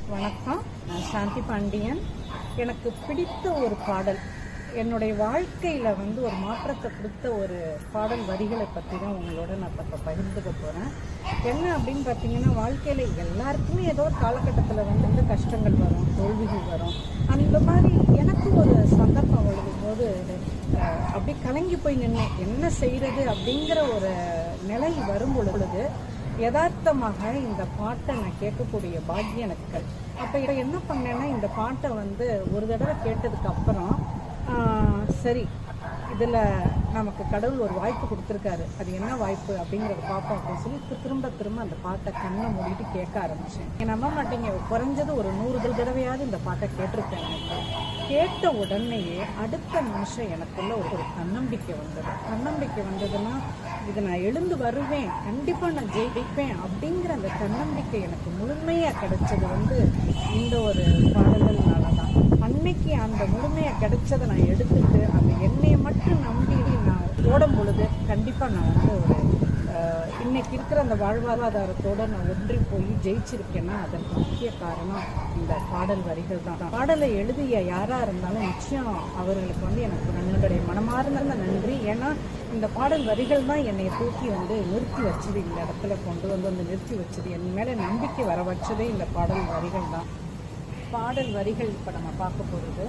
வணக்கம் நான் சாந்தி பாண்டியன் எனக்கு பிடித்த ஒரு பாடல் என்னுடைய வாழ்க்கையில் வந்து ஒரு மாற்றத்தை கொடுத்த ஒரு பாடல் வரிகளை பற்றி தான் உங்களோட நான் இப்போ பகிர்ந்துக்க போகிறேன் என்ன அப்படின்னு பார்த்தீங்கன்னா வாழ்க்கையில் எல்லாருக்குமே ஏதோ ஒரு காலகட்டத்தில் வந்து கஷ்டங்கள் வரும் தோல்விகள் வரும் அந்த மாதிரி எனக்கு ஒரு சந்தர்ப்பம் விழுகும் போது அஹ், அப்படியே கலங்கி போய் நின்னேன் என்ன செய்கிறது அப்படிங்கிற ஒரு நிலை வரும் பொழுது யதார்த்தமாக இந்த பாட்டை நான் கேட்கக்கூடிய பாக்கியம் எனக்கு கிடைச்சு அப்போ இதை என்ன பண்ணேன்னா இந்த பாட்டை வந்து ஒரு தடவை கேட்டதுக்கு அப்புறம் ஆஹ், சரி இதில் நமக்கு கடவுள் ஒரு வாய்ப்பு கொடுத்துருக்காரு அது என்ன வாய்ப்பு அப்படிங்கிறத பார்ப்போம் அப்படின்னு சொல்லி தி- திரும்ப திரும்ப அந்த பாட்டை கண்ணை மூடிட்டு கேட்க ஆரம்பித்தேன் என் நம்ப மாட்டீங்க குறைஞ்சது ஒரு நூறு தடவையாவது இந்த பாட்டை கேட்டிருப்பேன் எனக்கு கேட்ட உடனேயே அடுத்த நிமிஷம் எனக்குள்ள ஒரு ஒரு தன்னம்பிக்கை வந்தது தன்னம்பிக்கை வந்ததுன்னா இது நான் எழுந்து வருவேன் கண்டிப்பாக நான் ஜெயிப்பேன் அப்படிங்கிற அந்த தன்னம்பிக்கை எனக்கு முழுமையாக கிடைச்சது வந்து இந்த ஒரு பாடல்கள்னால தான் அன்னைக்கு அந்த முழுமையாக கிடைச்சதை நான் எடுத்துட்டு அந்த எண்ணெயை மட்டும் நம்பி நான் ஓடும் பொழுது கண்டிப்பாக நான் வந்து ஒரு அஹ், இன்னைக்கு இருக்கிற அந்த வாழ்வாதாரத்தோட நான் ஒன்றி போய் ஜெயிச்சிருக்கேன்னா அதற்கு முக்கிய காரணம் இந்த பாடல் வரிகள் தான் பாடலை எழுதிய யாரா இருந்தாலும் நிச்சயம் அவர்களுக்கு வந்து எனக்கு நன்னுடைய மனமார்ந்த நன்றி ஏன்னா இந்த பாடல் வரிகள் தான் என்னை தூக்கி வந்து நிறுத்தி வச்சது இந்த இடத்துல கொண்டு வந்து வந்து நிறுத்தி வச்சது என் மேலே நம்பிக்கை வர வச்சதே இந்த பாடல் வரிகள் தான் பாடல் வரிகள் இப்போ நம்ம பார்க்க போகிறது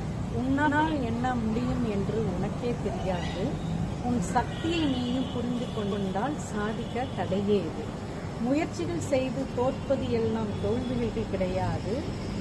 உன்னால் என்ன முடியும் என்று உனக்கே தெரியாது உன் சக்தியை நீயும் புரிந்து கொண்டால் சாதிக்க தடையே இது முயற்சிகள் செய்து தோற்பது எல்லாம் தோல்விகள் கிடையாது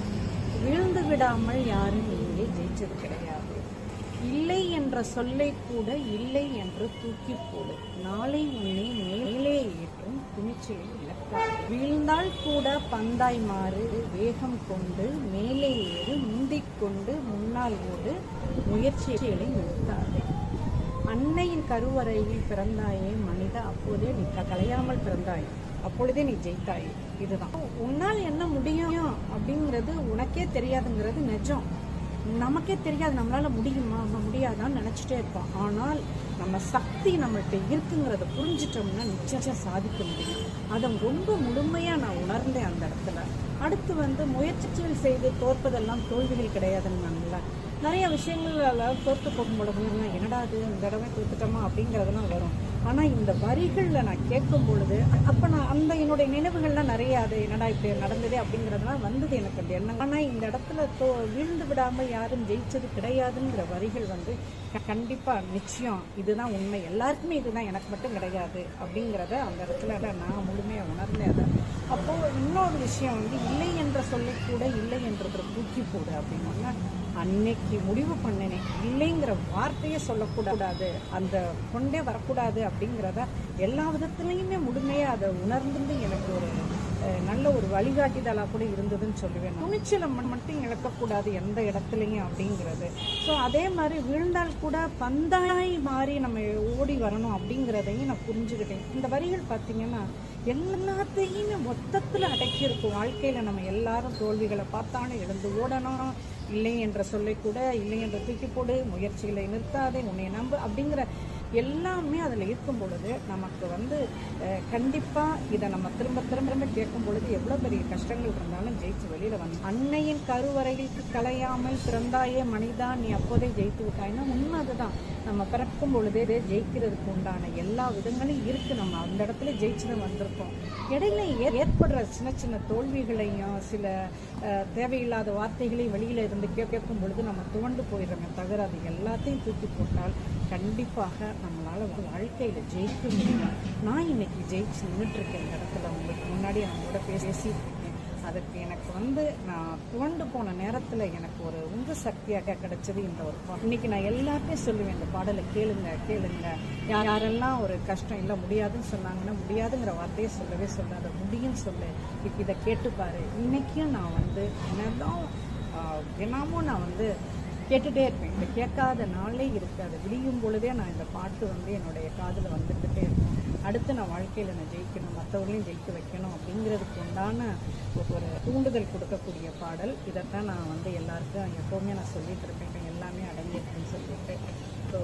விழுந்து விடாமல் யாரும் இங்கே ஜெயிச்சது கிடையாது இல்லை என்ற சொல்லை கூட இல்லை என்று தூக்கி போடு நாளை உன்னை மேலே ஏற்றும் துணிச்சலை இழக்காது வீழ்ந்தால் கூட பந்தாய் மாறு வேகம் கொண்டு மேலே ஏறு முந்திக் கொண்டு முன்னால் ஓடு முயற்சிகளை நிறுத்தாதே அன்னையின் கருவறையில் பிறந்தாயே மனித அப்போதே நீ க- கலையாமல் பிறந்தாய் அப்பொழுதே நீ ஜெயித்தாய் இதுதான் உன்னால் என்ன முடியும் அப்படிங்கிறது உனக்கே தெரியாதுங்கிறது நிஜம் நமக்கே தெரியாது நம்மளால முடியுமா நம்ம முடியாதான்னு நினைச்சிட்டே இருப்போம் ஆனால் நம்ம சக்தி நம்மள்ட்ட இருக்குங்கிறத புரிஞ்சிட்டோம்னா நிச்சயம் சாதிக்க முடியும் அதை ரொம்ப முழுமையா நான் உணர்ந்தேன் அந்த இடத்துல அடுத்து வந்து முயற்சிகள் செய்து தோற்பதெல்லாம் தோல்விகள் கிடையாதுன்னு நிறைய விஷயங்கள்ல தோற்று போகும்பொழுது என்னடா அது இந்த தடவை தோத்துட்டோமா அப்படிங்கிறதெல்லாம் வரும் ஆனா இந்த வரிகள்ல நான் கேட்கும் பொழுது அப்ப நான் அந்த என்னுடைய நினைவுகள்லாம் நிறைய அது என்னடா இப்படி நடந்ததே அப்படிங்கிறதுலாம் வந்தது எனக்கு அந்த எண்ணம் ஆனா இந்த இடத்துல தோ வீழ்ந்து விடாம யாரும் ஜெயிச்சது கிடையாதுங்கிற வரிகள் வந்து க- கண்டிப்பா நிச்சயம் இதுதான் உண்மை எல்லாருக்குமே இதுதான் எனக்கு மட்டும் கிடையாது அப்படிங்கிறத அந்த இடத்துல நான் முழுமையா உணர்ந்தேன் அதை அப்போ இன்னொரு விஷயம் வந்து இல்லை என்ற சொல்லை கூட இல்லை என்றதை தூக்கி போடு அப்படின்னா அன்னைக்கு முடிவு பண்ணினேன் இல்லைங்கிற வார்த்தையே சொல்லக்கூடாது அந்த கொண்டே வரக்கூடாது அப்படிங்கிறத எல்லா விதத்துலையுமே முழுமையாக அதை உணர்ந்து எனக்கு ஒரு அஹ், நல்ல ஒரு வழிகாட்டிதலாக கூட இருந்ததுன்னு சொல்லுவேன் துணிச்சலை ம- மட்டும் இழக்கக்கூடாது எந்த இடத்துலையும் அப்படிங்கிறது ஸோ அதே மாதிரி விழுந்தால் கூட பந்தாய் மாறி நம்ம ஓடி வரணும் அப்படிங்கிறதையும் நான் புரிஞ்சுக்கிட்டேன் இந்த வரிகள் பார்த்தீங்கன்னா எல்லாத்தையுமே மொத்தத்தில் அடக்கியிருக்கும் வாழ்க்கையில் நம்ம எல்லாரும் தோல்விகளை பார்த்தாலும் எழுந்து ஓடணும் இல்லை என்ற சொல்லை கூட இல்லை என்ற தூக்கி போடு முயற்சிகளை நிறுத்தாதே உன்னை நம்பு அப்படிங்கிற எல்லாமே அதில் இருக்கும் பொழுது நமக்கு வந்து அஹ், கண்டிப்பா இதை நம்ம திரும்ப திரும்ப திரும்ப கேட்கும் பொழுது எவ்வளோ பெரிய கஷ்டங்கள் இருந்தாலும் ஜெயிச்சு வெளியில வந்து அன்னையின் கருவறையில் கலையாமல் பிறந்தாயே மனிதா நீ அப்போதே ஜெயித்து விட்டாய்னா உண்மை அதுதான் நம்ம பிறக்கும் பொழுதே ஜெயிக்கிறதுக்கு உண்டான எல்லா விதங்களும் இருக்கு நம்ம அந்த இடத்துல ஜெயிச்சுட்டு வந்திருக்கோம் இடையில ஏ- ஏற்படுற சின்ன சின்ன தோல்விகளையும் சில அஹ், தேவையில்லாத வார்த்தைகளையும் வெளியில இருந்து கே- கேட்கும் பொழுது நம்ம துவண்டு போயிடுறோமே தவிர அது எல்லாத்தையும் தூக்கி போட்டால் கண்டிப்பாக நம்மளால வந்து வாழ்க்கையில ஜெயிக்க முடியும் நான் இன்னைக்கு ஜெயிச்சு நின்றுட்டு இருக்கேன் இந்த இடத்துல உங்களுக்கு முன்னாடி நம்மளோட பேசிட்டு இருக்கேன் அதுக்கு எனக்கு வந்து நான் துவண்டு போன நேரத்துல எனக்கு ஒரு உந்து சக்தியாக கிடைச்சது இந்த ஒரு பாடல் இன்னைக்கு நான் எல்லாத்தையும் சொல்லுவேன் இந்த பாடலை கேளுங்க கேளுங்க யா- யாரெல்லாம் ஒரு கஷ்டம் இல்லை முடியாதுன்னு சொன்னாங்கன்னா முடியாதுங்கிற வார்த்தையை சொல்லவே சொல்லாத முடியும்னு சொல்லு இப்போ இதை கேட்டுப்பாரு இன்னைக்கும் நான் வந்து என்னதான் ஆஹ், தினமும் நான் வந்து கேட்டுட்டே இருப்பேன் இந்த கேட்காத நாளே இருக்காது விடியும் பொழுதே நான் இந்த பாட்டு வந்து என்னுடைய காதில் வந்துக்கிட்டே இருக்கும் அடுத்து நான் வாழ்க்கையில் நான் ஜெயிக்கணும் மற்றவர்களையும் ஜெயிக்க வைக்கணும் அப்படிங்கிறதுக்கு உண்டான ஒரு தூண்டுதல் கொடுக்கக்கூடிய பாடல் இதைத்தான் நான் வந்து எல்லாருக்கும் எப்போவுமே நான் சொல்லிட்டு இருப்பேன் எல்லாமே அடங்கியிருக்குன்னு சொல்லிட்டு ஸோ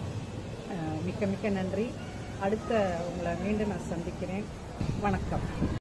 மிக்க மிக்க நன்றி அடுத்த உங்களை மீண்டும் நான் சந்திக்கிறேன் வணக்கம்